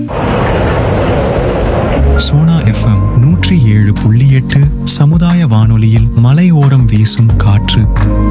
Sona FM நூற்றி ஏழு புள்ளி எட்டு சமுதாய வானொலியில் மலையோரம் வீசும் காற்று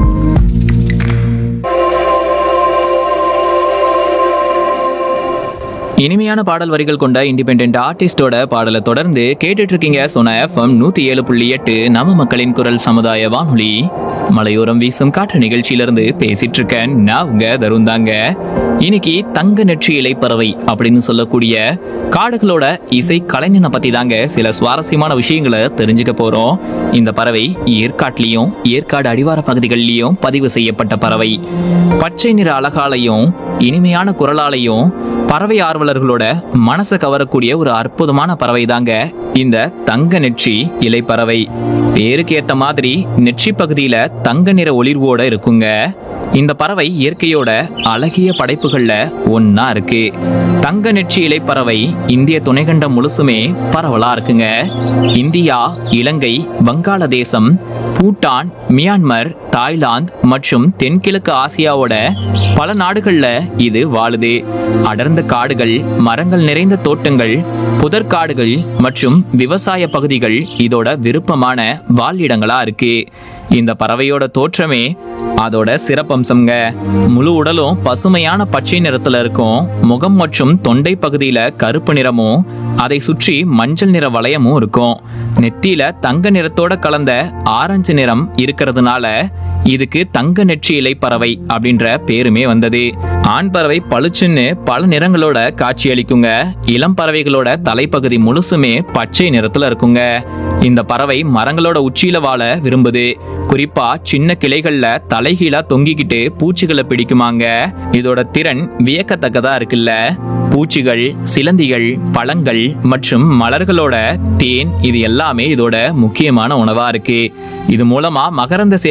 இனிமையான பாடல் வரிகள் கொண்ட இண்டிபெண்ட் ஆர்டிஸ்டோட பாடலை தொடர்ந்து கேட்டுட்டு இருக்கீங்க சொன்ன எஃப்எம் நூத்தி ஏழு புள்ளி எட்டு நம்ம மக்களின் குரல் சமுதாய வானொலி மலையோரம் வீசும் காற்று நிகழ்ச்சியிலிருந்து பேசிட்டு இருக்கேன் நான் உங்க தருண் தாங்க இன்னைக்கு தங்க நெற்றி இலை பறவை அப்படின்னு சொல்லக்கூடிய காடுகளோட இசை கலைஞனை பத்தி தாங்க சில சுவாரஸ்யமான விஷயங்களை தெரிஞ்சுக்க போறோம் இந்த பறவை ஏற்காட்லயும் ஏற்காடு அடிவார பகுதிகளிலையும் பதிவு செய்யப்பட்ட பறவை பச்சை நிற அழகாலையும் இனிமையான குரலாலையும் பறவை ஆர்வலர்களோட மனசை கவரக்கூடிய ஒரு அற்புதமான பறவை தாங்க இந்த தங்க நெற்றி இலை பறவை பேருக்கு ஏத்த மாதிரி நெற்றி பகுதியில தங்க நிற ஒளிர்வோட இருக்குங்க இந்த பறவை இயற்கையோட அழகிய படைப்புகள்ல ஒன்னா இருக்கு தங்க நெற்றி இலை பறவை இந்திய துணைக்கண்டம் முழுசுமே பரவலா இருக்குங்க India Ilangai Vangaladesam Bhutan Myanmar Thailand மற்றும் தென்கிழக்கு ஆசியாவோட பல நாடுகள்ல இது வாழுது அடர்ந்த காடுகள் மரங்கள் நிறைந்த தோட்டங்கள் புதற்காடுகள் மற்றும் விவசாய பகுதிகள் இதோட விருப்பமான வாழிடங்களா இருக்கு இந்த பறவையோட தோற்றமே அதோட சிறப்பம்சம்ங்க முழு உடலும் பசுமையான பச்சை நிறத்துல இருக்கும் முகம் மற்றும் தொண்டை பகுதியில கருப்பு நிறமும் அதை சுற்றி மஞ்சள் நிற வளையமும் இருக்கும் நெத்தியில தங்க நிறத்தோட கலந்த ஆரஞ்சு நிறம் இருக்கிறதுனால இதுக்கு தங்க நெற்றி இலை பறவை அப்படின்ற பேருமே வந்தது ஆண் பறவை பளிச்சுன்னு பல நிறங்களோட காட்சியளிக்குங்க இளம் பறவைகளோட தலைப்பகுதி முழுசுமே பச்சை நிறத்துல இருக்குங்க இந்த பறவை மரங்களோட உச்சியில வாழ விரும்புது குறிப்பா சின்ன கிளைகள்ல தலைகீழா தொங்கிக்கிட்டு பூச்சிகளை பிடிக்குமாங்க இதோட திறன் வியக்கத்தக்கதா இருக்குல்ல பூச்சிகள் சிலந்திகள் பழங்கள் மற்றும் மலர்களோட தேன் இது எல்லாமே இதோட முக்கியமான உணவா இருக்கு இது மூலமா மகரந்த சே